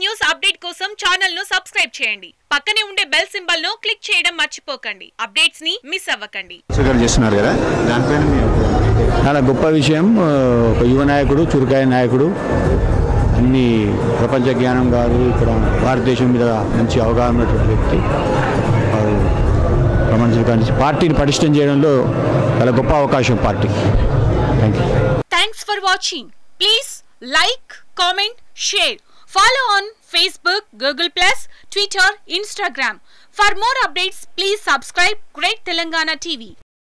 News update కోసం channel ను subscribe చేయండి పక్కనే ఉండే బెల్ సింబల్ ను క్లిక్ చేయడం మర్చిపోకండి అప్డేట్స్ ని మిస్ అవ్వకండి గారు చేస్తున్నారు కదా దానిపైన మీ అభిప్రాయం? చాలా గొప్ప విషయం ఆ, ఒక యువ నాయకుడు చురుకాయ నాయకుడు అన్ని ప్రపంచ జ్ఞానం కాదు ఇక్కడ భారతదేశం మీద మంచి అవగాహన ఉన్నటువంటి వ్యక్తి వారు ప్రపంచ పార్టీని పటిష్టం చేయడంలో చాలా గొప్ప అవకాశం party thank you thanks for watching please like comment share follow on Facebook Google plus Twitter Instagram for more updates please subscribe great Telangana TV